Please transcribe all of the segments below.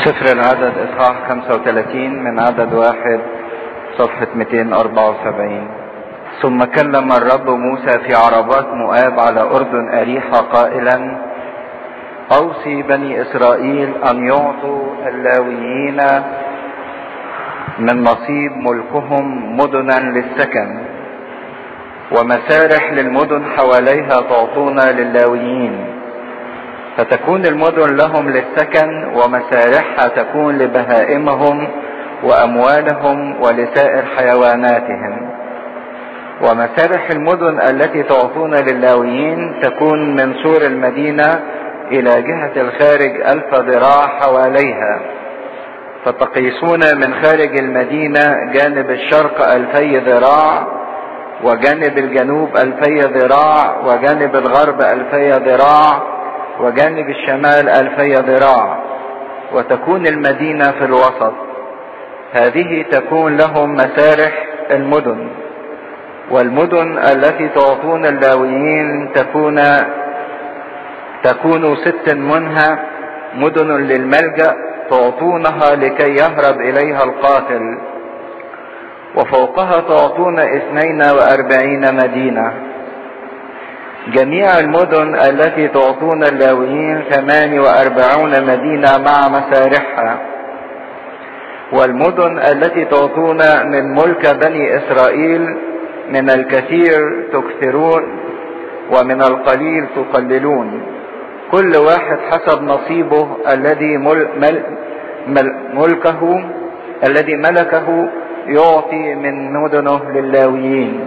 سفر العدد اصحاح 35 من عدد واحد صفحة 274 ثم كلم الرب موسى في عربات مؤاب على اردن اريحة قائلا اوصي بني اسرائيل ان يعطوا اللاويين من نصيب ملكهم مدنا للسكن ومسارح للمدن حواليها تعطون للاويين فتكون المدن لهم للسكن ومسارحها تكون لبهائمهم واموالهم ولسائر حيواناتهم ومسارح المدن التي تعطون للاويين تكون من سور المدينه الى جهه الخارج الف ذراع حواليها فتقيسون من خارج المدينه جانب الشرق الفي ذراع وجانب الجنوب الفي ذراع وجانب الغرب الفي ذراع وجانب الشمال ألفي ذراع وتكون المدينة في الوسط هذه تكون لهم مسارح المدن والمدن التي تعطون اللاويين تكون تكون ست منها مدن للملجأ تعطونها لكي يهرب إليها القاتل وفوقها تعطون اثنين وأربعين مدينة جميع المدن التي تعطون اللاويين ثمان وأربعون مدينة مع مسارحها والمدن التي تعطون من ملك بني إسرائيل من الكثير تكثرون ومن القليل تقللون كل واحد حسب نصيبه الذي مل مل مل ملكه الذي ملكه يعطي من مدنه للاويين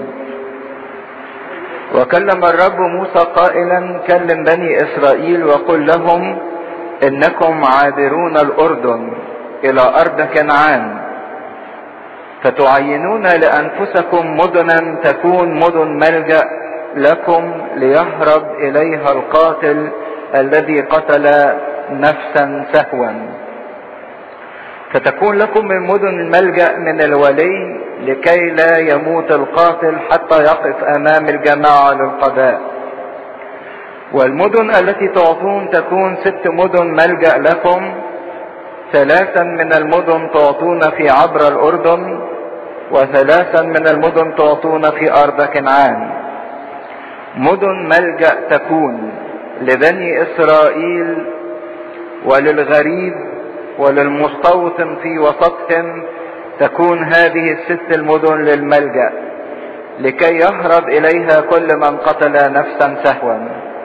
وكلم الرب موسى قائلا كلم بني اسرائيل وقل لهم انكم عابرون الاردن الى ارض كنعان فتعينون لانفسكم مدنا تكون مدن ملجا لكم ليهرب اليها القاتل الذي قتل نفسا سهوا فتكون لكم من مدن الملجا من الولي لكي لا يموت القاتل حتى يقف امام الجماعه للقضاء والمدن التي تعطون تكون ست مدن ملجا لكم ثلاثا من المدن تعطون في عبر الاردن وثلاثا من المدن تعطون في ارض كنعان مدن ملجا تكون لبني اسرائيل وللغريب وللمستوطن في وسطهم تكون هذه الست المدن للملجا لكي يهرب اليها كل من قتل نفسا سهوا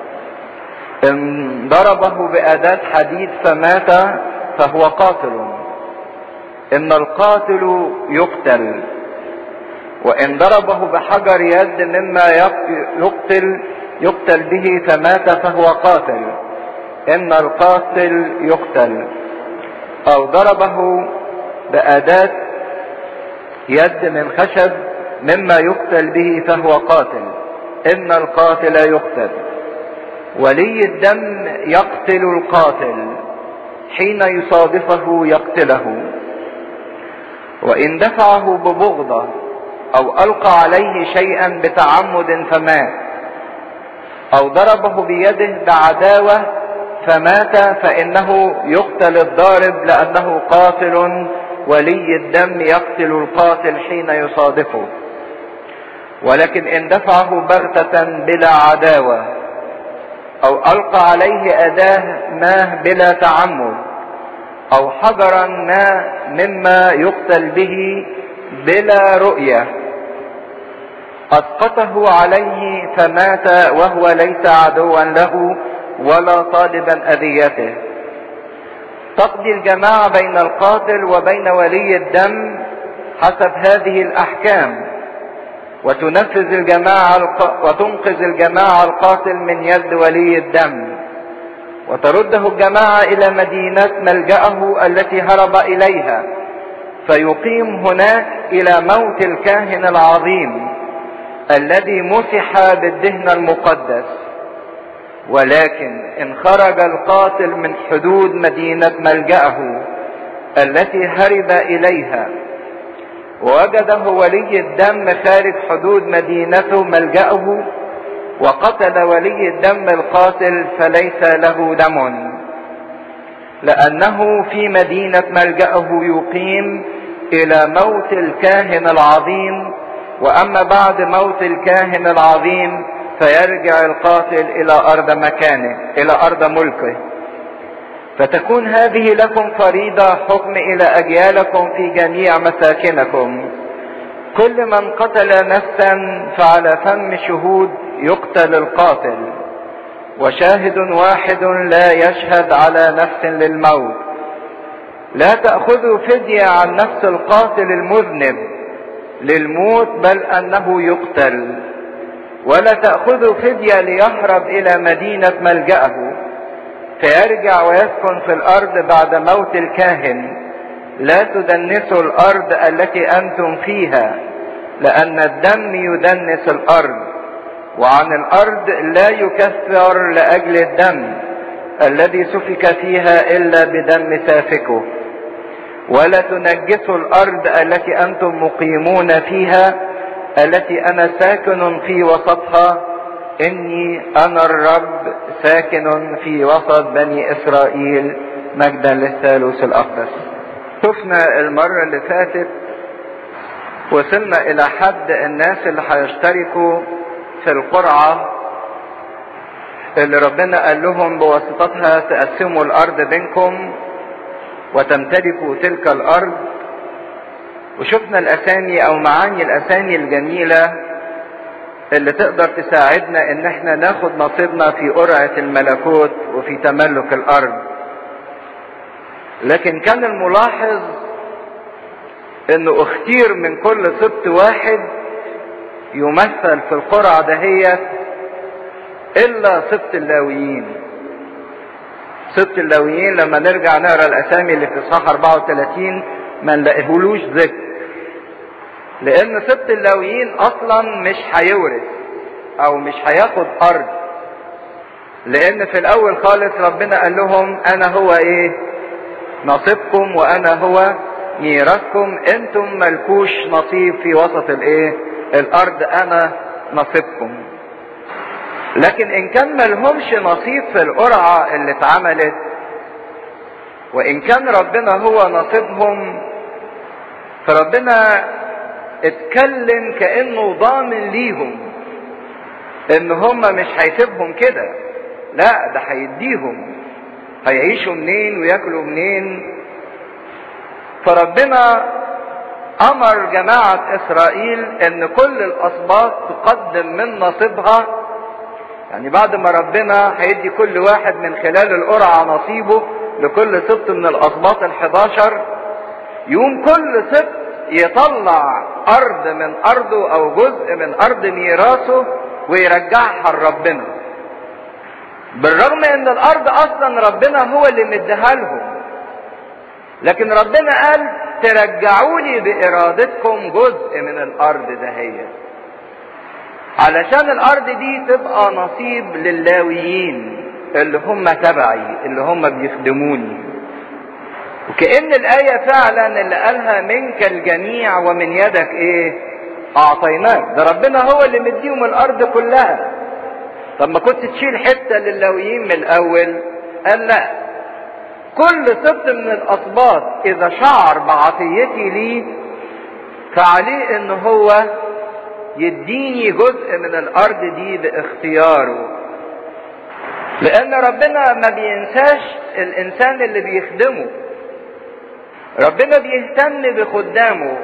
ان ضربه باداه حديد فمات فهو قاتل ان القاتل يقتل وان ضربه بحجر يد مما يقتل يقتل به فمات فهو قاتل ان القاتل يقتل او ضربه باداه يد من خشب مما يقتل به فهو قاتل ان القاتل يقتل ولي الدم يقتل القاتل حين يصادفه يقتله وان دفعه ببغضه او القى عليه شيئا بتعمد فمات او ضربه بيده بعداوه فمات فانه يقتل الضارب لانه قاتل ولي الدم يقتل القاتل حين يصادفه ولكن ان دفعه بغتة بلا عداوة او القى عليه اداة ما بلا تعمد او حجرا ما مما يقتل به بلا رؤية اسقطه عليه فمات وهو ليس عدوا له ولا طالبا اذيته تقضي الجماعة بين القاتل وبين ولي الدم حسب هذه الأحكام وتنفذ الجماعة الق... وتنقذ الجماعة القاتل من يد ولي الدم وترده الجماعة إلى مدينة ملجأه التي هرب إليها فيقيم هناك إلى موت الكاهن العظيم الذي مسح بالدهن المقدس ولكن ان خرج القاتل من حدود مدينة ملجأه التي هرب اليها ووجده ولي الدم خارج حدود مدينته ملجأه وقتل ولي الدم القاتل فليس له دم لأنه في مدينة ملجأه يقيم إلى موت الكاهن العظيم وأما بعد موت الكاهن العظيم فيرجع القاتل إلى أرض مكانه إلى أرض ملكه فتكون هذه لكم فريضة حكم إلى أجيالكم في جميع مساكنكم كل من قتل نفسا فعلى فم شهود يقتل القاتل وشاهد واحد لا يشهد على نفس للموت لا تأخذوا فدية عن نفس القاتل المذنب للموت بل أنه يقتل ولا تأخذوا فدية ليهرب إلى مدينة ملجأه فيرجع ويسكن في الأرض بعد موت الكاهن لا تدنسوا الأرض التي أنتم فيها لأن الدم يدنس الأرض وعن الأرض لا يكثر لأجل الدم الذي سفك فيها إلا بدم سافكه ولا تنجسوا الأرض التي أنتم مقيمون فيها التي أنا ساكن في وسطها إني أنا الرب ساكن في وسط بني إسرائيل مجدا للثالوث الأقدس شفنا المرة اللي فاتت وصلنا إلى حد الناس اللي هيشتركوا في القرعة اللي ربنا قال لهم بواسطتها تقسموا الأرض بينكم وتمتلكوا تلك الأرض وشفنا الأسامي أو معاني الأسامي الجميلة اللي تقدر تساعدنا إن احنا ناخد نصيبنا في قرعة الملكوت وفي تملك الأرض لكن كان الملاحظ انه اختير من كل سبط واحد يمثل في القرعة دهيت الا سبط اللاويين سبط اللاويين لما نرجع نقرا الاسامي اللي في اصحاح 34 ما نلاقيهولوش ذكر لان سبط اللاويين اصلا مش هيورث او مش هياخد ارض لان في الاول خالص ربنا قال لهم انا هو ايه نصيبكم وانا هو ميراثكم انتم ملكوش نصيب في وسط الايه الارض انا نصيبكم لكن ان كان ملهمش نصيب في القرعة اللي اتعملت وان كان ربنا هو نصيبهم فربنا اتكلم كانه ضامن ليهم ان هم مش هيسيبهم كده لا ده هيديهم هيعيشوا منين وياكلوا منين فربنا امر جماعة اسرائيل ان كل الاسباط تقدم من نصيبها يعني بعد ما ربنا هيدي كل واحد من خلال القرعة نصيبه لكل سبط من الاسباط الحداشر يوم كل سبط يطلع ارض من ارضه او جزء من ارض ميراثه ويرجعها لربنا بالرغم ان الارض اصلا ربنا هو اللي مديها لهم لكن ربنا قال ترجعوا لي بارادتكم جزء من الارض دهيت علشان الارض دي تبقى نصيب للاويين اللي هم تبعي اللي هم بيخدموني وكأن الآية فعلا اللي قالها منك الجميع ومن يدك ايه اعطيناك ده ربنا هو اللي مديهم الارض كلها طب ما كنت تشيل حتة للاويين من الاول قال لا كل سبط من الاسباط اذا شعر بعطيتي لي فعليه ان هو يديني جزء من الارض دي باختياره لان ربنا ما بينساش الانسان اللي بيخدمه ربنا بيهتم بخدامه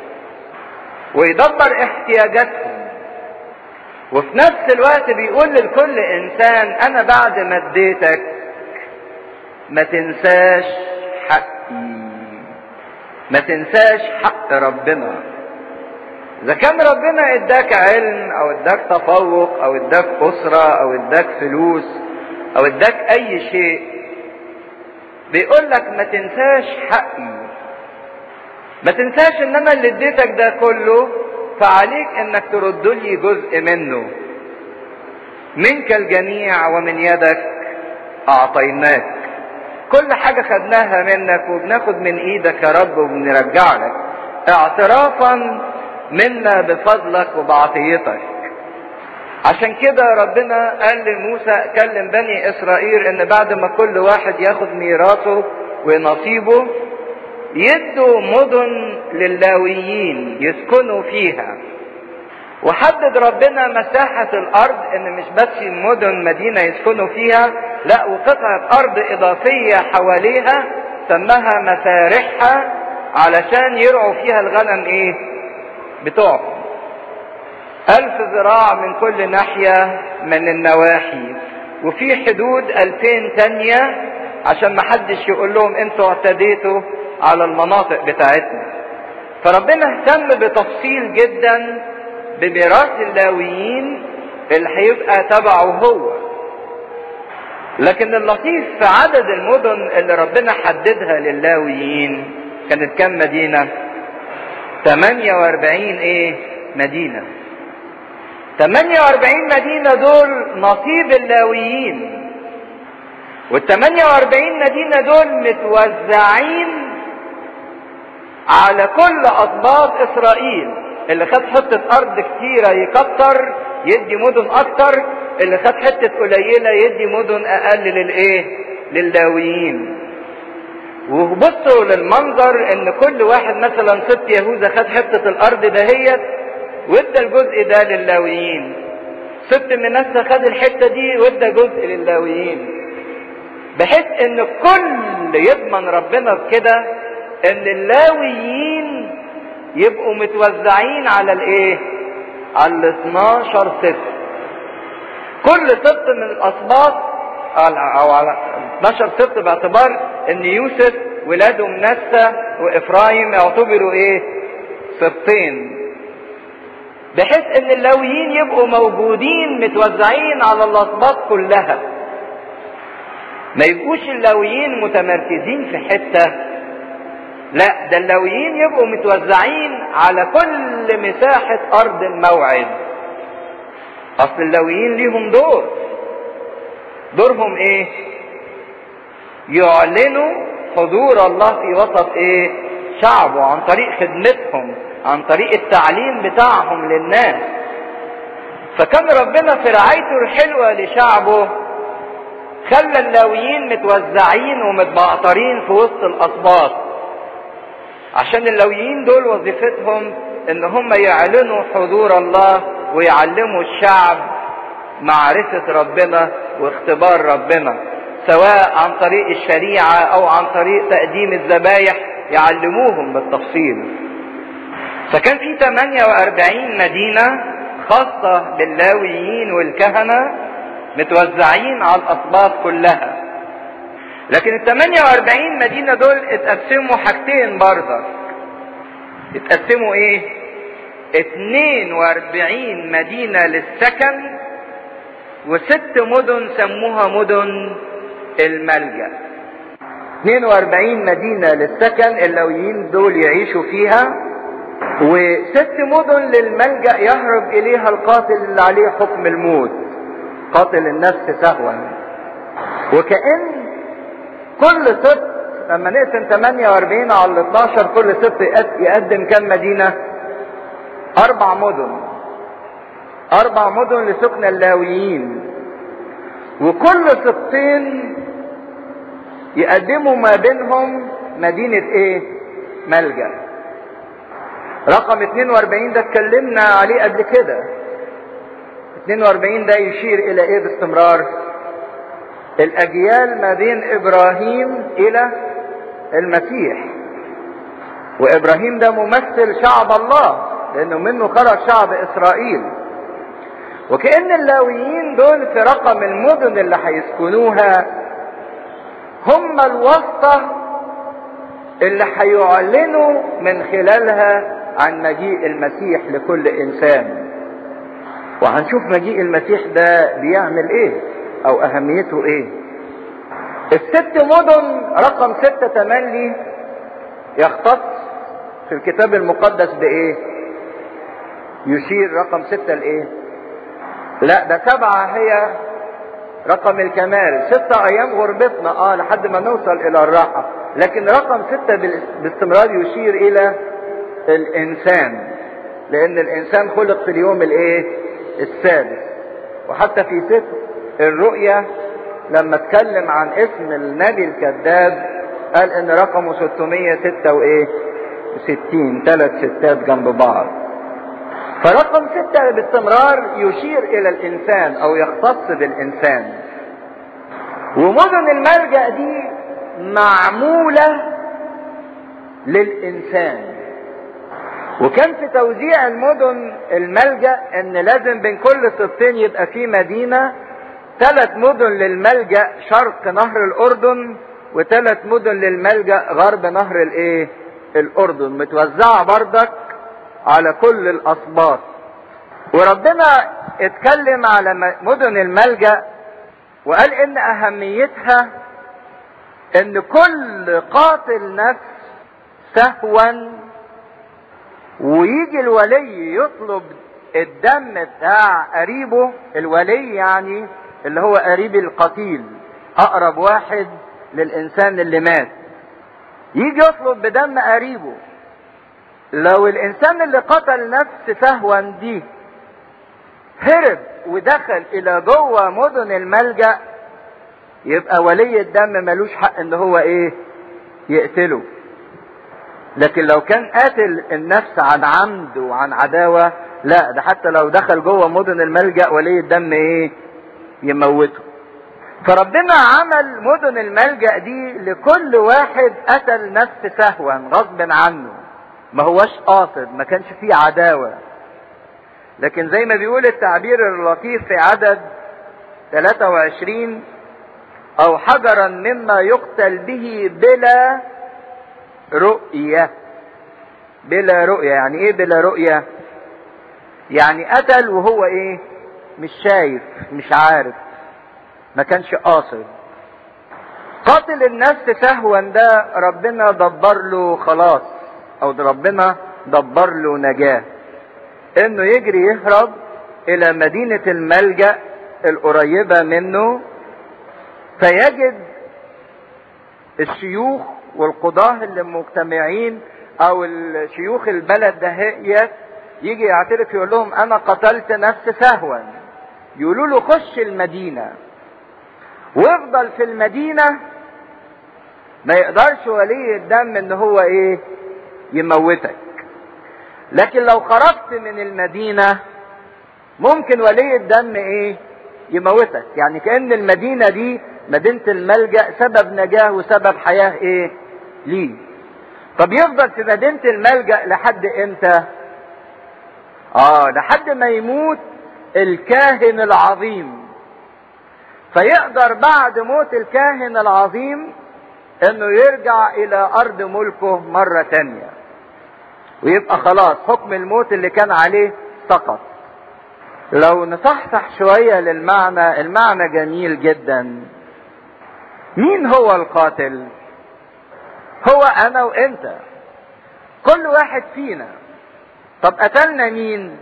ويدبر احتياجاتهم وفي نفس الوقت بيقول لكل انسان انا بعد ما اديتك ما تنساش حقي ما تنساش حق ربنا اذا كان ربنا اداك علم او اداك تفوق او اداك اسرة او اداك فلوس او اداك اي شيء بيقول لك ما تنساش حقي ما تنساش ان انا اللي اديتك ده كله فعليك انك ترد لي جزء منه منك الجميع ومن يدك اعطيناك كل حاجة خدناها منك وبناخد من ايدك يا رب وبنرجع لك اعترافا منا بفضلك وبعطيتك عشان كده ربنا قال لموسى كلم بني اسرائيل ان بعد ما كل واحد ياخد ميراثه ونصيبه يدوا مدن للاويين يسكنوا فيها وحدد ربنا مساحة الأرض إن مش بس مدن مدينة يسكنوا فيها، لا وقطعة أرض إضافية حواليها سماها مسارحها علشان يرعوا فيها الغنم إيه؟ بتوعهم. ألف ذراع من كل ناحية من النواحي وفي حدود ألفين تانية عشان محدش يقول لهم انتوا اعتديتوا على المناطق بتاعتنا فربنا اهتم بتفصيل جدا بميراث اللاويين اللي هيبقى تبعه هو لكن اللطيف في عدد المدن اللي ربنا حددها للاويين كانت كام مدينة 48 ايه مدينة 48 مدينة دول نصيب اللاويين وال 48 مدينة دول متوزعين على كل أطباق إسرائيل اللي خد حتة أرض كتيرة يكتر يدي مدن أكتر اللي خد حتة قليلة يدي مدن أقل للإيه؟ للاويين. وبصوا للمنظر إن كل واحد مثلا ست يهوذا خد حتة الأرض دهيت وادى الجزء ده للاويين. ست منسى خد الحتة دي وادى جزء للاويين. بحيث إن الكل يضمن ربنا بكده إن اللاويين يبقوا متوزعين على الايه على ال 12 سبت كل سبت من الاسباط او على 12 سبت باعتبار ان يوسف ولاده منسى وافرايم يعتبروا ايه سبتين بحيث ان اللاويين يبقوا موجودين متوزعين على الاسباط كلها ما يبقوش اللاويين متمركزين في حته لا ده اللاويين يبقوا متوزعين على كل مساحة أرض الموعد. أصل اللاويين ليهم دور. دورهم إيه؟ يعلنوا حضور الله في وسط إيه؟ شعبه عن طريق خدمتهم، عن طريق التعليم بتاعهم للناس. فكان ربنا في رعايته الحلوة لشعبه خلى اللاويين متوزعين ومتبعترين في وسط الأسباط. عشان اللويين دول وظيفتهم ان هم يعلنوا حضور الله ويعلموا الشعب معرفة ربنا واختبار ربنا سواء عن طريق الشريعة او عن طريق تقديم الذبايح يعلموهم بالتفصيل فكان في 48 مدينة خاصة باللاويين والكهنة متوزعين على الأسباط كلها لكن ال 48 مدينة دول اتقسموا حاجتين برضه. اتقسموا ايه؟ 42 مدينة للسكن وست مدن سموها مدن الملجأ. 42 مدينة للسكن اللويين دول يعيشوا فيها وست مدن للملجأ يهرب إليها القاتل اللي عليه حكم الموت قاتل النفس سهوا وكأن كل سبت لما نقسم 48 على ال 12 كل سبت يقدم كم مدينة؟ أربع مدن. أربع مدن لسكن اللاويين. وكل سبتين يقدموا ما بينهم مدينة إيه؟ ملجأ. رقم 42 ده اتكلمنا عليه قبل كده. 42 ده يشير إلى إيه باستمرار؟ الاجيال ما بين ابراهيم الى المسيح وابراهيم ده ممثل شعب الله لانه منه خرج شعب اسرائيل وكأن اللاويين دول في رقم المدن اللي هيسكنوها هم الواسطة اللي هيعلنوا من خلالها عن مجيء المسيح لكل انسان وهنشوف مجيء المسيح ده بيعمل ايه او اهميته ايه الست مدن رقم ستة تملي يختص في الكتاب المقدس بايه يشير رقم ستة لايه لا ده سبعة هي رقم الكمال ستة ايام غربتنا اه لحد ما نوصل الى الراحة لكن رقم ستة باستمرار يشير الى الانسان لان الانسان خلق في اليوم الايه السادس وحتى في سفر الرؤيا لما اتكلم عن اسم النبي الكذاب قال ان رقمه 606 وايه 60 ثلاث ستات جنب بعض فرقم ستة باستمرار يشير الى الانسان او يختص بالانسان ومدن الملجأ دي معمولة للإنسان وكان في توزيع المدن الملجأ ان لازم بين كل سبطين يبقى في مدينة ثلاث مدن للملجأ شرق نهر الأردن وثلاث مدن للملجأ غرب نهر الايه الأردن متوزعة بردك على كل الأسباط وربنا اتكلم على مدن الملجأ وقال ان اهميتها ان كل قاتل نفس سهوا ويجي الولي يطلب الدم بتاع قريبه الولي يعني اللي هو قريب القتيل اقرب واحد للانسان اللي مات يجي يطلب بدم قريبه لو الانسان اللي قتل نفس سهوا دي هرب ودخل الى جوه مدن الملجأ يبقى ولي الدم ملوش حق ان هو ايه يقتله لكن لو كان قاتل النفس عن عمد وعن عداوة لا ده حتى لو دخل جوه مدن الملجأ ولي الدم ايه يموته فربنا عمل مدن الملجأ دي لكل واحد قتل نفس سهوا غصب عنه ما هوش قاصد ما كانش فيه عداوة لكن زي ما بيقول التعبير اللطيف في عدد 23 او حجرا مما يقتل به بلا رؤية بلا رؤية يعني ايه بلا رؤية يعني قتل وهو ايه مش شايف مش عارف ما كانش قاصد قاتل النفس سهوا ده ربنا دبر له خلاص او ده ربنا دبر له نجاه انه يجري يهرب الى مدينة الملجأ القريبة منه فيجد الشيوخ والقضاة اللي مجتمعين او الشيوخ البلد دهيت يجي يعترف يقول لهم انا قتلت نفس سهوا يقولوا له خش المدينة وافضل في المدينة ما يقدرش ولي الدم ان هو ايه يموتك لكن لو خرجت من المدينة ممكن ولي الدم ايه يموتك يعني كأن المدينة دي مدينة الملجأ سبب نجاة وسبب حياة ايه ليه طب يفضل في مدينة الملجأ لحد امتى اه لحد ما يموت الكاهن العظيم فيقدر بعد موت الكاهن العظيم انه يرجع الى ارض ملكه مرة تانية ويبقى خلاص حكم الموت اللي كان عليه سقط لو نصحصح شوية للمعنى المعنى جميل جدا مين هو القاتل هو انا وانت كل واحد فينا طب قتلنا مين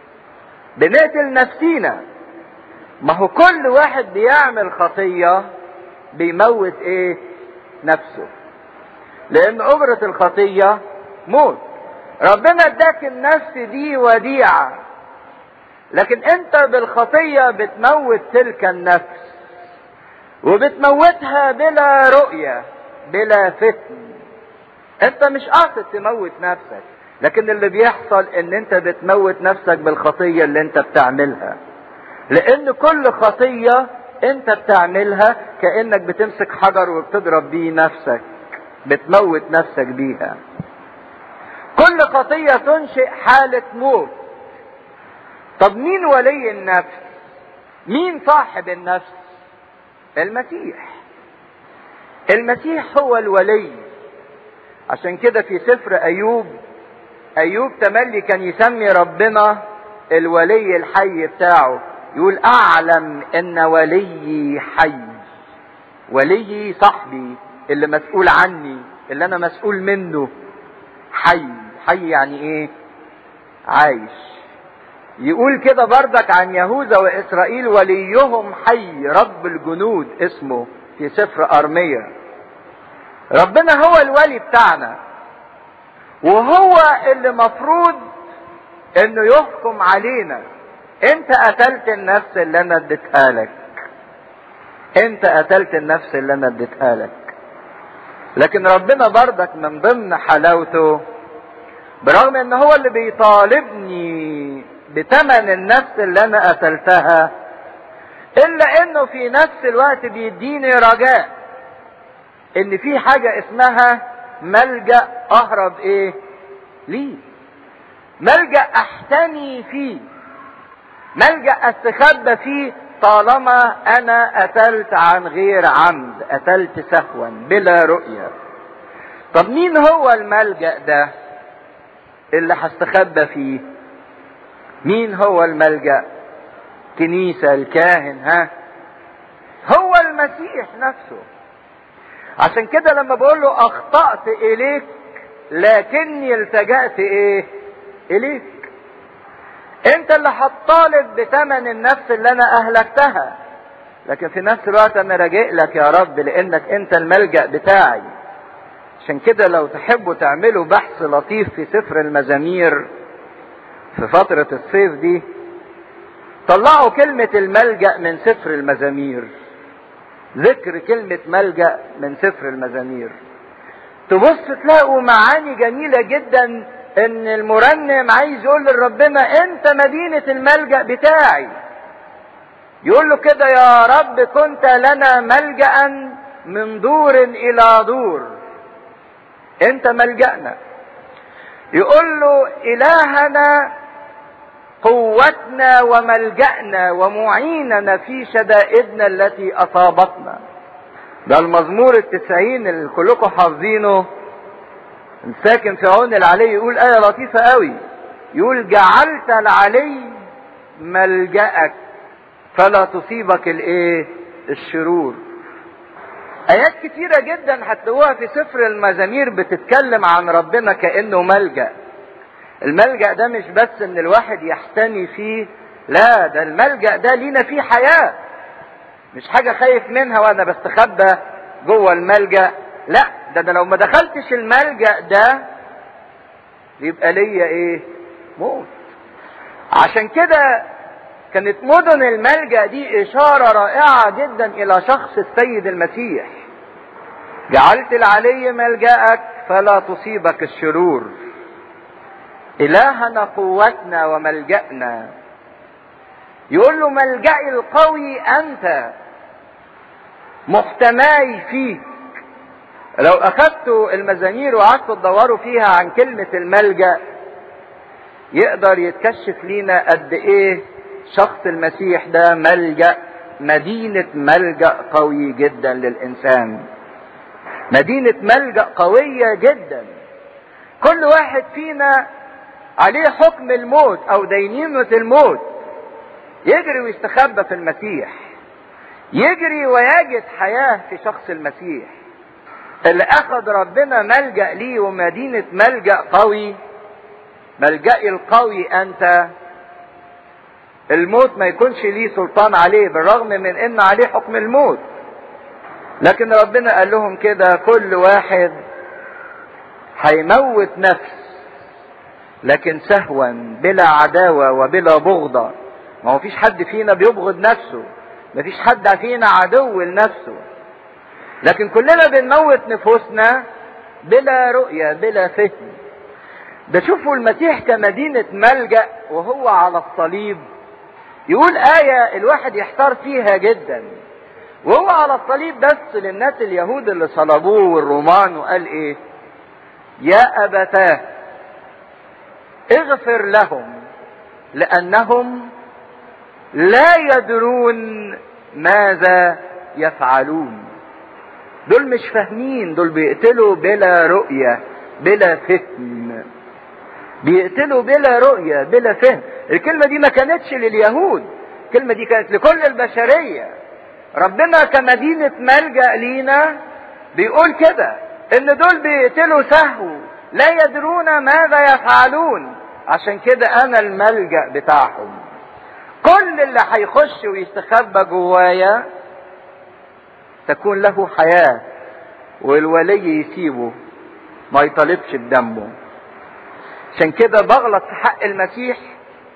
بنقتل نفسينا ما هو كل واحد بيعمل خطية بيموت ايه نفسه لان اجرة الخطية موت ربنا اداك النفس دي وديعة لكن انت بالخطية بتموت تلك النفس وبتموتها بلا رؤية بلا فتن انت مش قاصد تموت نفسك لكن اللي بيحصل ان انت بتموت نفسك بالخطية اللي انت بتعملها لان كل خطية انت بتعملها كأنك بتمسك حجر وبتضرب بيه نفسك بتموت نفسك بيها كل خطية تنشئ حالة موت طب مين ولي النفس مين صاحب النفس المسيح المسيح هو الولي عشان كده في سفر ايوب ايوب تملي كان يسمي ربنا الولي الحي بتاعه يقول اعلم ان وليي حي وليي صاحبي اللي مسؤول عني اللي انا مسؤول منه حي حي يعني ايه عايش يقول كده بردك عن يهوذا واسرائيل وليهم حي رب الجنود اسمه في سفر ارميا ربنا هو الولي بتاعنا وهو اللي مفروض انه يحكم علينا انت قتلت النفس اللي انا اديتها لك انت قتلت النفس اللي انا اديتها لك لكن ربنا برضك من ضمن حلاوته برغم ان هو اللي بيطالبني بتمن النفس اللي انا قتلتها الا انه في نفس الوقت بيديني رجاء ان في حاجة اسمها ملجأ اهرب ايه ليه ملجأ احتمي فيه ملجأ استخبى فيه طالما انا قتلت عن غير عمد قتلت سهوا بلا رؤية طب مين هو الملجأ ده اللي هستخبى فيه مين هو الملجأ كنيسة الكاهن ها هو المسيح نفسه عشان كده لما بقول له اخطأت اليك لكني التجأت ايه اليك انت اللي هتطالب بثمن النفس اللي انا اهلكتها لكن في نفس الوقت انا راجع لك يا رب لانك انت الملجأ بتاعي عشان كده لو تحبوا تعملوا بحث لطيف في سفر المزامير في فترة الصيف دي طلعوا كلمة الملجأ من سفر المزامير ذكر كلمة ملجأ من سفر المزامير تبص تلاقوا معاني جميلة جدا ان المرنم عايز يقول لربنا انت مدينة الملجأ بتاعي يقول له كده يا رب كنت لنا ملجأ من دور الى دور انت ملجأنا يقول له الهنا قوتنا وملجأنا ومعيننا في شدائدنا التي أصابتنا ده المزمور التسعين اللي كلكم حافظينه الساكن في عون العلي يقول آية لطيفة قوي يقول جعلت العلي ملجأك فلا تصيبك الايه الشرور آيات كتيرة جدا هتلاقوها في سفر المزامير بتتكلم عن ربنا كأنه ملجأ الملجأ ده مش بس ان الواحد يحتمي فيه لا ده الملجأ ده لينا فيه حياة مش حاجة خايف منها وانا بستخبى جوه الملجأ لا ده انا لو ما دخلتش الملجأ ده يبقى ليا ايه موت عشان كده كانت مدن الملجأ دي اشارة رائعة جدا الى شخص السيد المسيح جعلت العلي ملجأك فلا تصيبك الشرور إلهنا قوتنا وملجأنا يقول له ملجأي القوي أنت محتماي فيك لو أخذتوا المزامير وقعدتوا تدوروا فيها عن كلمة الملجأ يقدر يتكشف لينا قد إيه شخص المسيح ده ملجأ مدينة ملجأ قوي جدا للإنسان مدينة ملجأ قوية جدا كل واحد فينا عليه حكم الموت او دينونة الموت يجري ويستخبى في المسيح يجري ويجد حياة في شخص المسيح اللي اخذ ربنا ملجأ ليه ومدينة ملجأ قوي ملجأي القوي انت الموت ما يكونش ليه سلطان عليه بالرغم من ان عليه حكم الموت لكن ربنا قال لهم كده كل واحد هيموت نفس لكن سهوا بلا عداوة وبلا بغضة ما هو فيش حد فينا بيبغض نفسه ما فيش حد فينا عدو لنفسه لكن كلنا بنموت نفوسنا بلا رؤية بلا فهم ده شوفوا المسيح كمدينة ملجأ وهو على الصليب يقول آية الواحد يحتار فيها جدا وهو على الصليب بس للناس اليهود اللي صلبوه والرومان وقال ايه يا أبتاه اغفر لهم لانهم لا يدرون ماذا يفعلون دول مش فاهمين دول بيقتلوا بلا رؤية بلا فهم بيقتلوا بلا رؤية بلا فهم الكلمة دي ما كانتش لليهود الكلمة دي كانت لكل البشرية ربنا كمدينة ملجأ لينا بيقول كده ان دول بيقتلوا سهو لا يدرون ماذا يفعلون عشان كده انا الملجأ بتاعهم كل اللي هيخش ويستخبى جوايا تكون له حياة والولي يسيبه ما يطالبش بدمه عشان كده بغلط في حق المسيح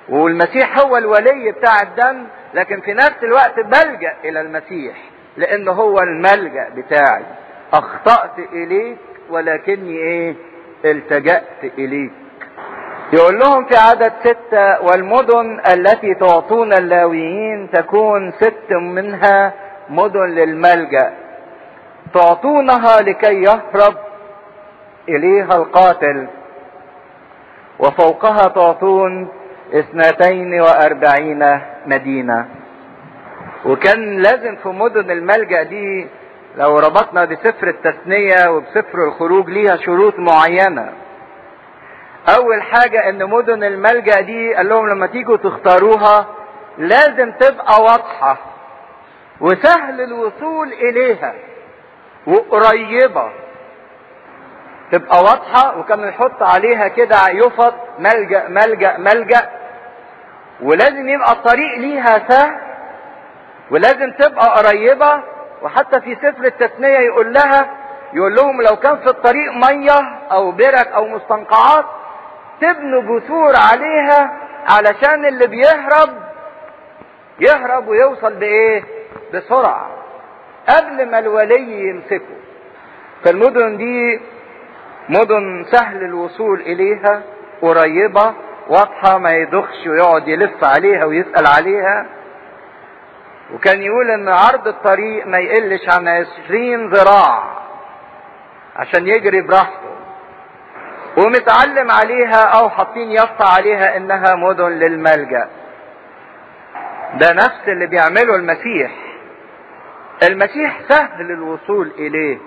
والمسيح هو الولي بتاع الدم لكن في نفس الوقت بلجأ الى المسيح لانه هو الملجأ بتاعي اخطأت اليك ولكني ايه التجأت اليك يقول لهم في عدد ستة والمدن التي تعطون اللاويين تكون ست منها مدن للملجأ تعطونها لكي يهرب إليها القاتل وفوقها تعطون اثنتين وأربعين مدينة وكان لازم في مدن الملجأ دي لو ربطنا بسفر التثنية وبسفر الخروج ليها شروط معينة اول حاجة ان مدن الملجأ دي قال لهم لما تيجوا تختاروها لازم تبقى واضحة وسهل الوصول اليها وقريبة تبقى واضحة وكانوا يحط عليها كده يفط ملجأ ملجأ ملجأ ولازم يبقى الطريق ليها سهل ولازم تبقى قريبة وحتى في سفر التثنية يقول لها يقول لهم لو كان في الطريق مية او برك او مستنقعات تبنوا جسور عليها علشان اللي بيهرب يهرب ويوصل بايه بسرعة قبل ما الولي يمسكه فالمدن دي مدن سهل الوصول اليها قريبة واضحة ما يدخش ويقعد يلف عليها ويسأل عليها وكان يقول ان عرض الطريق ما يقلش عن عشرين ذراع عشان يجري براحته ومتعلم عليها او حاطين يافطة عليها انها مدن للملجأ ده نفس اللي بيعمله المسيح المسيح سهل الوصول اليه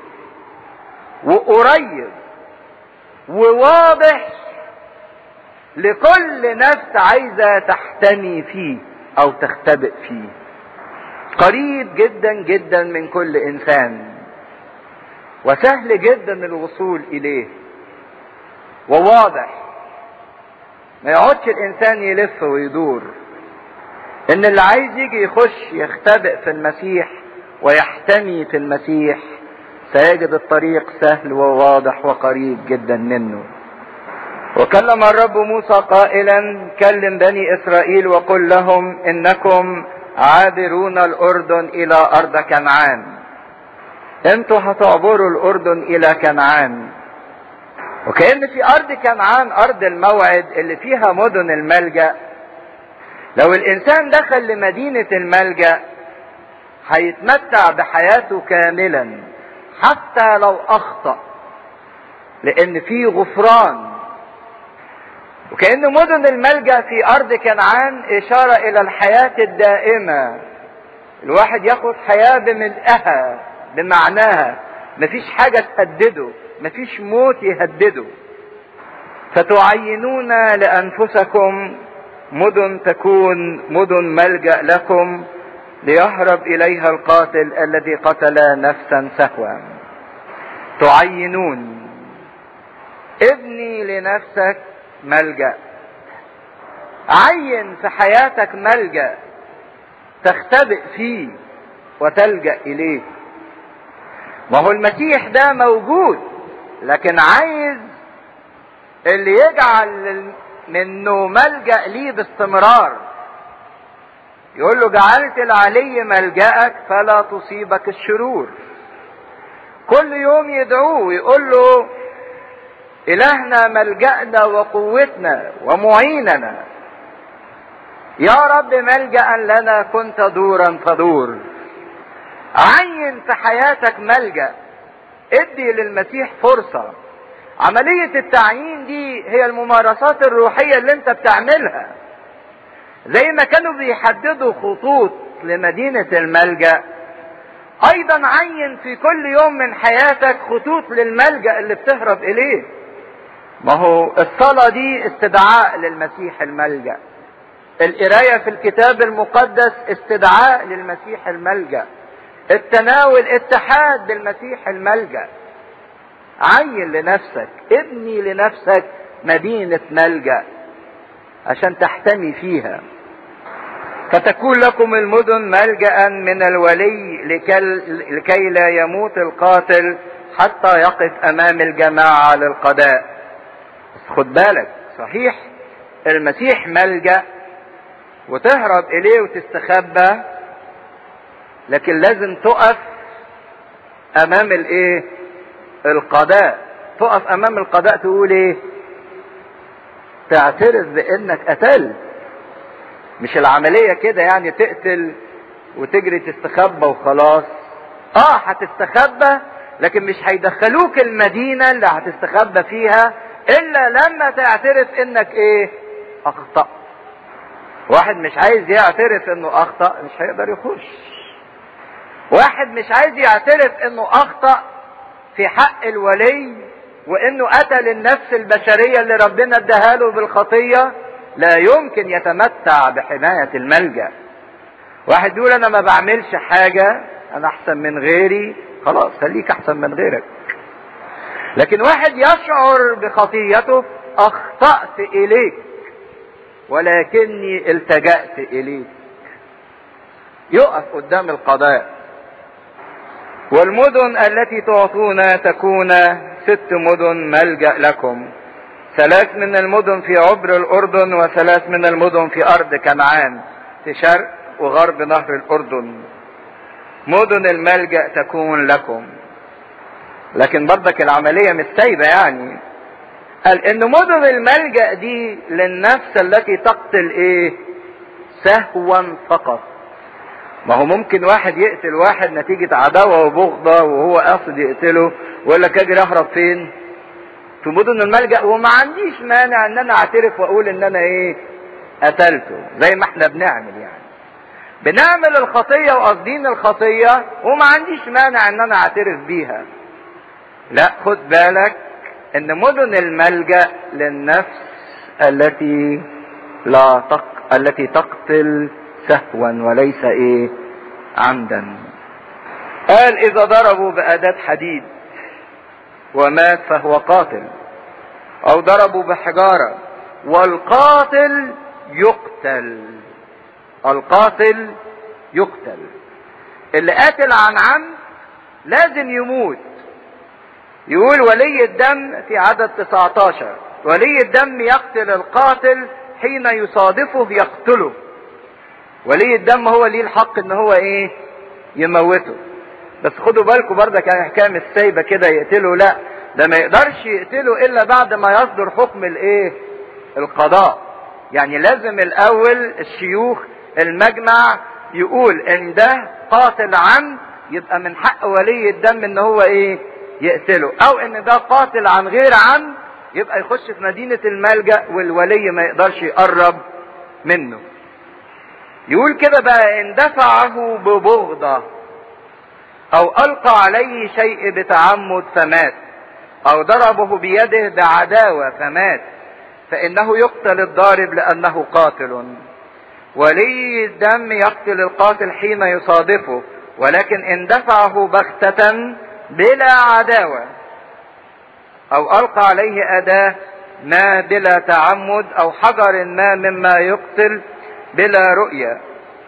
وقريب وواضح لكل نفس عايزة تحتمي فيه او تختبئ فيه قريب جدا جدا من كل انسان وسهل جدا الوصول اليه وواضح ما يقعدش الانسان يلف ويدور ان اللي عايز يجي يخش يختبئ في المسيح ويحتمي في المسيح سيجد الطريق سهل وواضح وقريب جدا منه وكلم الرب موسى قائلا كلم بني اسرائيل وقل لهم انكم عابرون الاردن الى ارض كنعان انتوا هتعبروا الاردن الى كنعان وكأن في ارض كنعان ارض الموعد اللي فيها مدن الملجأ لو الانسان دخل لمدينة الملجأ هيتمتع بحياته كاملا حتى لو اخطأ لان في غفران وكأن مدن الملجأ في ارض كنعان اشارة الى الحياة الدائمة الواحد ياخد حياة بملئها بمعناها مفيش حاجة تهدده مفيش موت يهدده فتعينون لانفسكم مدن تكون مدن ملجا لكم ليهرب اليها القاتل الذي قتل نفسا سهوا تعينون ابني لنفسك ملجا عين في حياتك ملجا تختبئ فيه وتلجا اليه ما هو المسيح ده موجود لكن عايز اللي يجعل منه ملجأ ليه باستمرار يقول له جعلت العلي ملجأك فلا تصيبك الشرور كل يوم يدعوه ويقول له إلهنا ملجأنا وقوتنا ومعيننا يا رب ملجأ لنا كنت دورا فدور عين في حياتك ملجأ ادي للمسيح فرصة عملية التعيين دي هي الممارسات الروحية اللي انت بتعملها زي ما كانوا بيحددوا خطوط لمدينة الملجأ ايضا عين في كل يوم من حياتك خطوط للملجأ اللي بتهرب اليه ما هو الصلاة دي استدعاء للمسيح الملجأ القراية في الكتاب المقدس استدعاء للمسيح الملجأ التناول اتحاد بالمسيح الملجأ عين لنفسك ابني لنفسك مدينة ملجأ عشان تحتمي فيها فتكون لكم المدن ملجأ من الولي لكي, لكي لا يموت القاتل حتى يقف امام الجماعة للقضاء بس خد بالك صحيح المسيح ملجأ وتهرب اليه وتستخبى لكن لازم تقف امام الايه القضاء تقف امام القضاء تقول ايه تعترف بانك قتلت مش العملية كده يعني تقتل وتجري تستخبى وخلاص اه هتستخبى لكن مش هيدخلوك المدينة اللي هتستخبى فيها الا لما تعترف انك ايه اخطأت واحد مش عايز يعترف انه اخطأ مش هيقدر يخش واحد مش عايز يعترف انه اخطأ في حق الولي وانه قتل النفس البشرية اللي ربنا اداها له بالخطية لا يمكن يتمتع بحماية الملجأ واحد يقول انا ما بعملش حاجة انا احسن من غيري خلاص خليك احسن من غيرك لكن واحد يشعر بخطيته اخطأت اليك ولكني التجأت اليك يقف قدام القضاء والمدن التي تعطونا تكون ست مدن ملجأ لكم ثلاث من المدن في عبر الأردن وثلاث من المدن في أرض كنعان في شرق وغرب نهر الأردن مدن الملجأ تكون لكم لكن برضك العملية مش سايبة يعني قال ان مدن الملجأ دي للنفس التي تقتل ايه سهوا فقط ما هو ممكن واحد يقتل واحد نتيجة عداوة وبغضة وهو قاصد يقتله ويقول لك اجري اهرب فين في مدن الملجأ وما عنديش مانع ان انا اعترف واقول ان انا ايه قتلته زي ما احنا بنعمل يعني بنعمل الخطية وقاصدين الخطية وما عنديش مانع ان انا اعترف بيها لا خد بالك ان مدن الملجأ للنفس التي لا تق... التي تقتل سهوا وليس ايه عمدا قال اذا ضربوا بأداة حديد ومات فهو قاتل او ضربوا بحجارة والقاتل يقتل القاتل يقتل اللي قاتل عن عمد لازم يموت يقول ولي الدم في عدد 19 ولي الدم يقتل القاتل حين يصادفه يقتله ولي الدم هو ليه الحق ان هو ايه يموته بس خدوا بالكم برضه كان حكايه مش سايبه كده يقتله لا ده ما يقدرش يقتله الا بعد ما يصدر حكم الايه القضاء يعني لازم الاول الشيوخ المجمع يقول ان ده قاتل عمد يبقى من حق ولي الدم ان هو ايه يقتله او ان ده قاتل عن غير عمد يبقى يخش في مدينة الملجأ والولي ما يقدرش يقرب منه يقول كده بقى ان دفعه ببغضة او القى عليه شيء بتعمد فمات او ضربه بيده بعداوة فمات فانه يقتل الضارب لانه قاتل ولي الدم يقتل القاتل حين يصادفه ولكن ان دفعه بغتة بلا عداوة او القى عليه اداة ما بلا تعمد او حجر ما مما يقتل بلا رؤية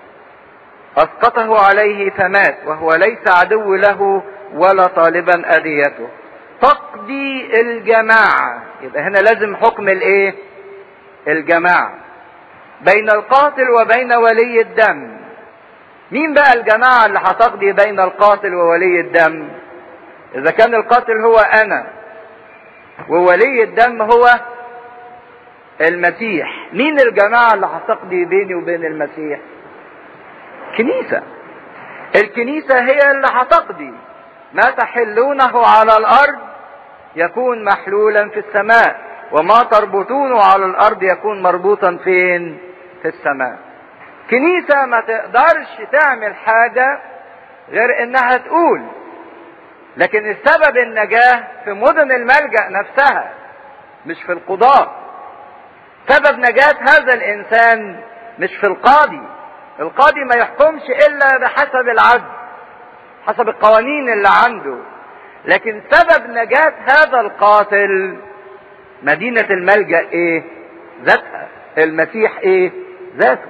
اسقطه عليه فمات وهو ليس عدو له ولا طالبا اذيته تقضي الجماعة يبقى هنا لازم حكم الايه الجماعة بين القاتل وبين ولي الدم مين بقى الجماعة اللي هتقضي بين القاتل وولي الدم اذا كان القاتل هو انا وولي الدم هو المسيح مين الجماعة اللي هتقضي بيني وبين المسيح كنيسة الكنيسة هي اللي هتقضي ما تحلونه على الارض يكون محلولا في السماء وما تربطونه على الارض يكون مربوطا فين في السماء كنيسة ما تقدرش تعمل حاجة غير انها تقول لكن السبب النجاة في مدن الملجأ نفسها مش في القضاء سبب نجاة هذا الانسان مش في القاضي القاضي ما يحكمش الا بحسب العدل حسب القوانين اللي عنده لكن سبب نجاة هذا القاتل مدينة الملجأ ايه ذاتها المسيح ايه ذاته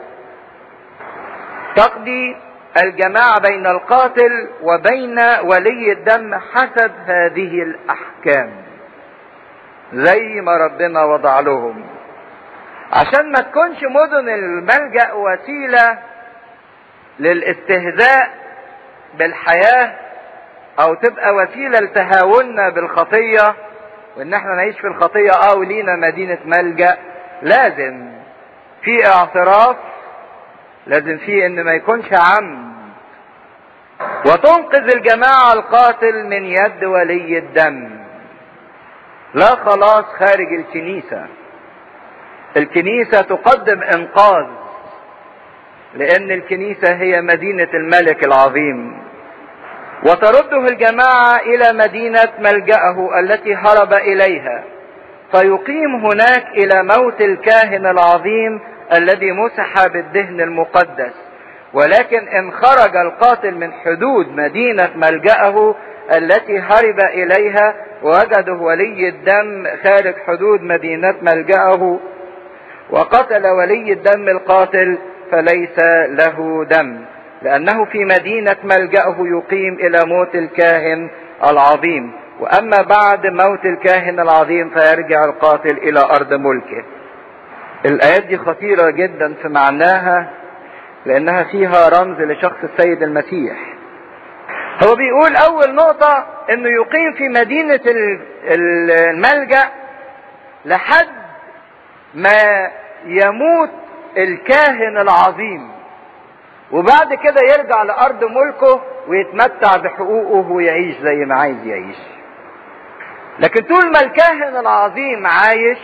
تقضي الجماعة بين القاتل وبين ولي الدم حسب هذه الأحكام زي ما ربنا وضع لهم عشان ما تكونش مدن الملجأ وسيلة للاستهزاء بالحياة او تبقى وسيلة لتهاوننا بالخطية وان احنا نعيش في الخطية اه ولينا مدينة ملجأ لازم في اعتراف لازم في ان ما يكونش عم وتنقذ الجماعة القاتل من يد ولي الدم لا خلاص خارج الكنيسة الكنيسة تقدم انقاذ لان الكنيسة هي مدينة الملك العظيم وترده الجماعة الى مدينة ملجأه التي هرب اليها فيقيم هناك الى موت الكاهن العظيم الذي مسح بالدهن المقدس ولكن ان خرج القاتل من حدود مدينة ملجأه التي هرب اليها وجده ولي الدم خارج حدود مدينة ملجأه وقتل ولي الدم القاتل فليس له دم لأنه في مدينة ملجأه يقيم إلى موت الكاهن العظيم وأما بعد موت الكاهن العظيم فيرجع القاتل إلى أرض ملكه الآيات دي خطيرة جدا في معناها لأنها فيها رمز لشخص السيد المسيح هو بيقول أول نقطة إنه يقيم في مدينة الملجأ لحد ما يموت الكاهن العظيم وبعد كده يرجع لأرض ملكه ويتمتع بحقوقه ويعيش زي ما عايز يعيش لكن طول ما الكاهن العظيم عايش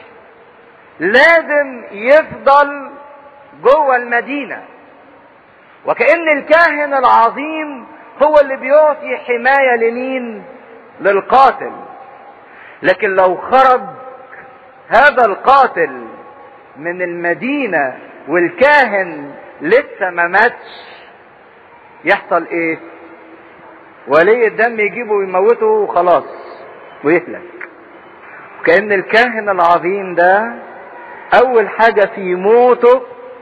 لازم يفضل جوه المدينة وكأن الكاهن العظيم هو اللي بيعطي حماية لمين للقاتل لكن لو خرج هذا القاتل من المدينة والكاهن لسه ما ماتش يحصل ايه ولي الدم يجيبه ويموته وخلاص ويهلك كأن الكاهن العظيم ده اول حاجة في موته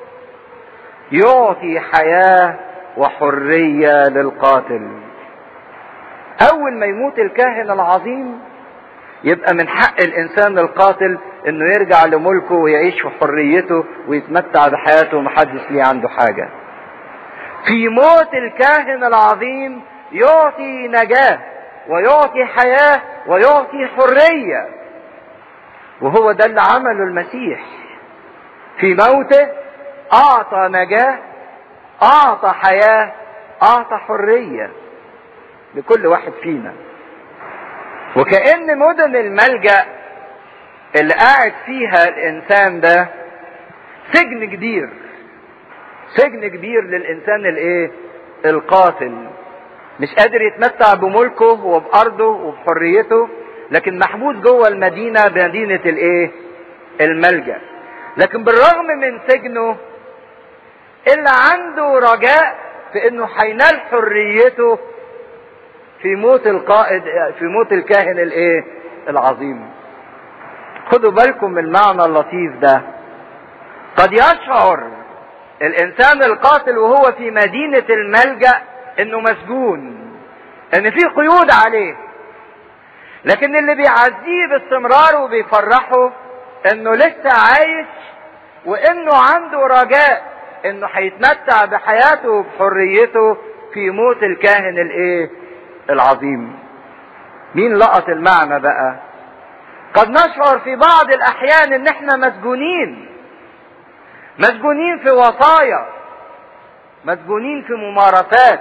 يعطي حياة وحرية للقاتل اول ما يموت الكاهن العظيم يبقى من حق الانسان القاتل انه يرجع لملكه ويعيش في حريته ويتمتع بحياته ومحدش ليه عنده حاجة في موت الكاهن العظيم يعطي نجاة ويعطي حياة ويعطي حرية وهو ده اللي عمله المسيح في موته اعطى نجاة اعطى حياة اعطى حرية لكل واحد فينا وكأن مدن الملجأ اللي قاعد فيها الانسان ده سجن كبير سجن كبير للانسان الايه القاتل مش قادر يتمتع بملكه وبارضه وبحريته لكن محبوس جوه المدينه مدينه الايه الملجا لكن بالرغم من سجنه الا عنده رجاء في انه هينال حريته في موت القائد في موت الكاهن الايه العظيم خدوا بالكم من المعنى اللطيف ده قد يشعر الانسان القاتل وهو في مدينة الملجأ انه مسجون ان في قيود عليه لكن اللي بيعزيه باستمرار وبيفرحه انه لسه عايش وانه عنده رجاء انه هيتمتع بحياته وبحريته في موت الكاهن الايه العظيم مين لقط المعنى بقى قد نشعر في بعض الاحيان ان احنا مسجونين مسجونين في وصايا مسجونين في ممارسات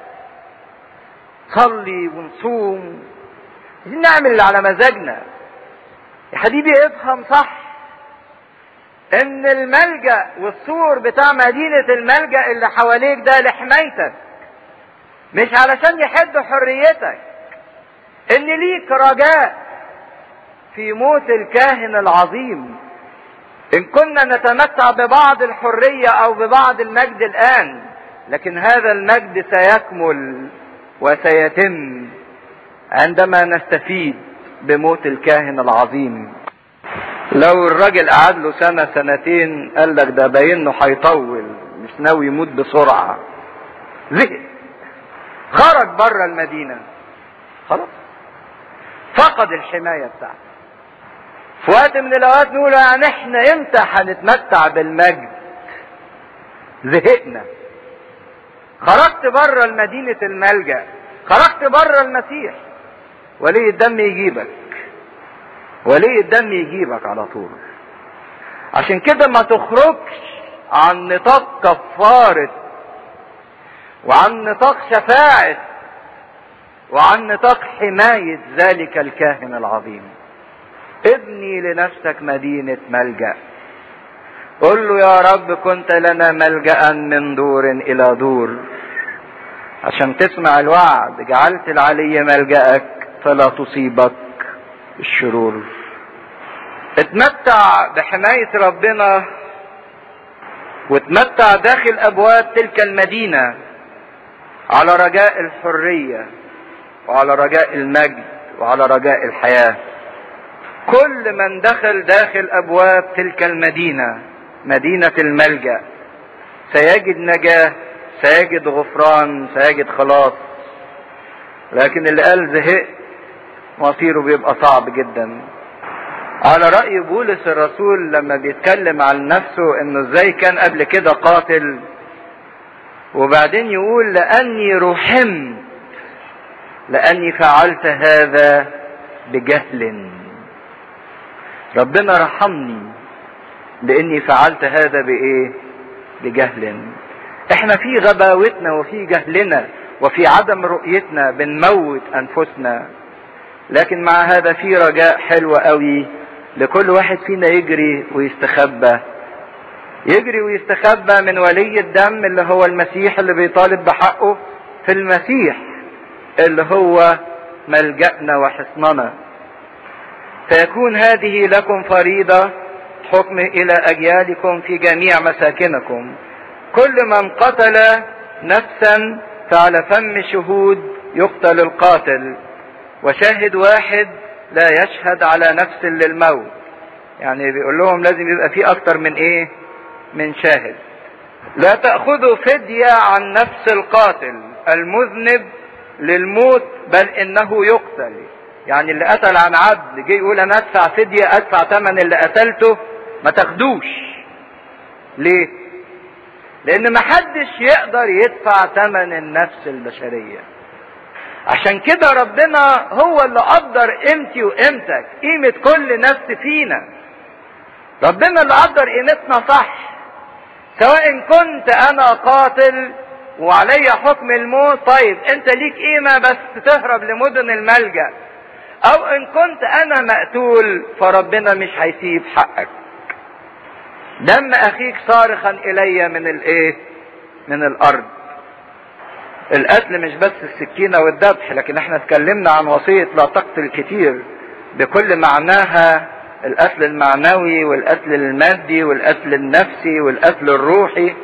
صلي ونصوم عايزين نعمل اللي على مزاجنا يا حبيبي افهم صح ان الملجأ والسور بتاع مدينة الملجأ اللي حواليك ده لحمايتك مش علشان يحد حريتك ان ليك رجاء في موت الكاهن العظيم ان كنا نتمتع ببعض الحرية او ببعض المجد الان لكن هذا المجد سيكمل وسيتم عندما نستفيد بموت الكاهن العظيم لو الراجل قعد له سنة سنتين قال لك ده باين له هيطول مش ناوي يموت بسرعة زهق خرج بره المدينة خلاص فقد الحماية بتاعته في وقت من الاوقات نقول يعني احنا امتى هنتمتع بالمجد زهقنا خرجت بره المدينة الملجأ خرجت بره المسيح ولي الدم يجيبك ولي الدم يجيبك على طول عشان كده ما تخرجش عن نطاق كفارة وعن نطاق شفاعة وعن نطاق حماية ذلك الكاهن العظيم ابني لنفسك مدينة ملجأ قل له يا رب كنت لنا ملجأ من دور إلى دور عشان تسمع الوعد جعلت العلي ملجأك فلا تصيبك الشرور اتمتع بحماية ربنا واتمتع داخل ابواب تلك المدينة على رجاء الحرية وعلى رجاء المجد وعلى رجاء الحياة كل من دخل داخل ابواب تلك المدينة مدينة الملجأ سيجد نجاة سيجد غفران سيجد خلاص لكن اللي قال زهقت مصيره بيبقى صعب جدا على رأي بولس الرسول لما بيتكلم عن نفسه انه ازاي كان قبل كده قاتل وبعدين يقول لاني رحمت لاني فعلت هذا بجهل ربنا رحمني لاني فعلت هذا بايه بجهل احنا في غباوتنا وفي جهلنا وفي عدم رؤيتنا بنموت انفسنا لكن مع هذا في رجاء حلو قوي لكل واحد فينا يجري ويستخبى يجري ويستخبى من ولي الدم اللي هو المسيح اللي بيطالب بحقه في المسيح اللي هو ملجأنا وحصننا فيكون هذه لكم فريضة حكم إلى أجيالكم في جميع مساكنكم كل من قتل نفسا فعلى فم شهود يقتل القاتل وشاهد واحد لا يشهد على نفس للموت يعني بيقول لهم لازم يبقى في اكتر من ايه من شاهد لا تأخذوا فدية عن نفس القاتل المذنب للموت بل انه يقتل يعني اللي قتل عن عبد جه يقول انا ادفع فدية ادفع ثمن اللي قتلته ما تاخدوش ليه لان محدش يقدر يدفع ثمن النفس البشريه عشان كده ربنا هو اللي قدر قيمتي وقيمتك قيمة كل نفس فينا ربنا اللي قدر قيمتنا صح سواء كنت انا قاتل وعلي حكم الموت طيب انت ليك قيمة بس تهرب لمدن الملجأ او ان كنت انا مقتول فربنا مش هيسيب حقك دم اخيك صارخا الي من الايه من الارض القتل مش بس السكينة والذبح لكن احنا اتكلمنا عن وصية لا تقتل كتير بكل معناها القتل المعنوي والقتل المادي والقتل النفسي والقتل الروحي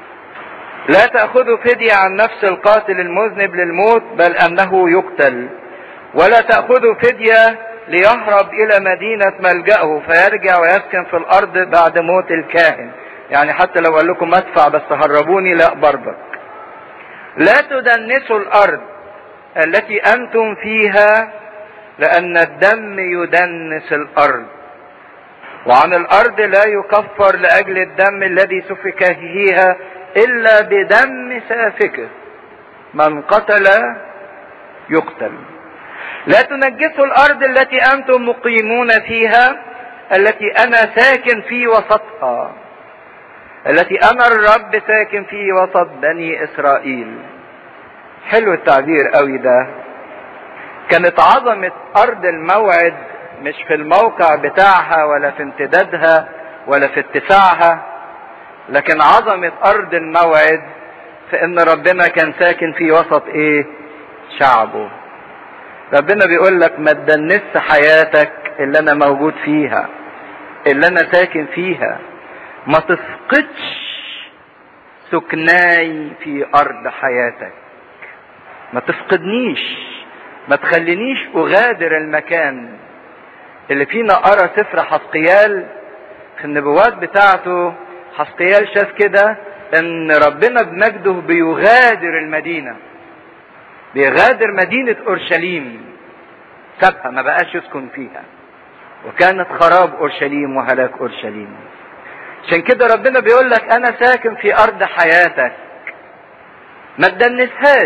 لا تأخذوا فدية عن نفس القاتل المذنب للموت بل أنه يقتل ولا تأخذوا فدية ليهرب إلى مدينة ملجأه فيرجع ويسكن في الأرض بعد موت الكاهن يعني حتى لو قال لكم ادفع بس هربوني لا برضك لا تدنسوا الارض التي انتم فيها لان الدم يدنس الارض وعن الارض لا يكفر لاجل الدم الذي سفك فيها الا بدم سافكه من قتل يقتل لا تنجسوا الارض التي انتم مقيمون فيها التي انا ساكن في وسطها التي انا الرب ساكن في وسط بني اسرائيل حلو التعبير قوي ده كانت عظمة ارض الموعد مش في الموقع بتاعها ولا في امتدادها ولا في اتساعها لكن عظمة ارض الموعد في ان ربنا كان ساكن في وسط ايه شعبه ربنا بيقول لك ما تدنس حياتك اللي انا موجود فيها اللي انا ساكن فيها ما تفقدش سكناي في ارض حياتك ما تفقدنيش ما تخلينيش اغادر المكان اللي فينا ارى سفر حسقيال في النبوات بتاعته حسقيال شاف كده ان ربنا بمجده بيغادر المدينة بيغادر مدينة اورشليم سابها ما بقاش يسكن فيها وكانت خراب اورشليم وهلاك اورشليم عشان كده ربنا بيقول لك انا ساكن في ارض حياتك ما تدنسهاش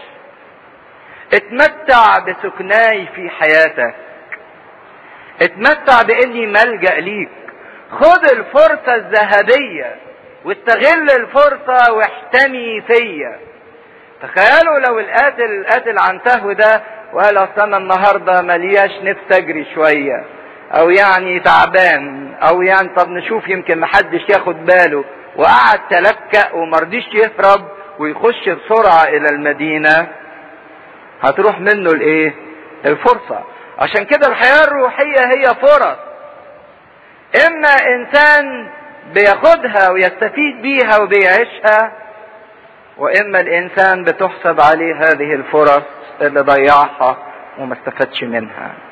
اتمتع بسكناي في حياتك اتمتع باني ملجأ ليك خد الفرصة الذهبية واستغل الفرصة واحتمي فيا تخيلوا لو القاتل القاتل عن سهو ده وقال اصل انا النهارده ملياش نفس اجري شويه او يعني تعبان او يعني طب نشوف يمكن محدش ياخد باله وقعد تلكأ ومرضيش يهرب ويخش بسرعة الى المدينة هتروح منه الايه الفرصة عشان كده الحياة الروحية هي فرص اما انسان بياخدها ويستفيد بيها وبيعيشها واما الانسان بتحسب عليه هذه الفرص اللي ضيعها وما استفادش منها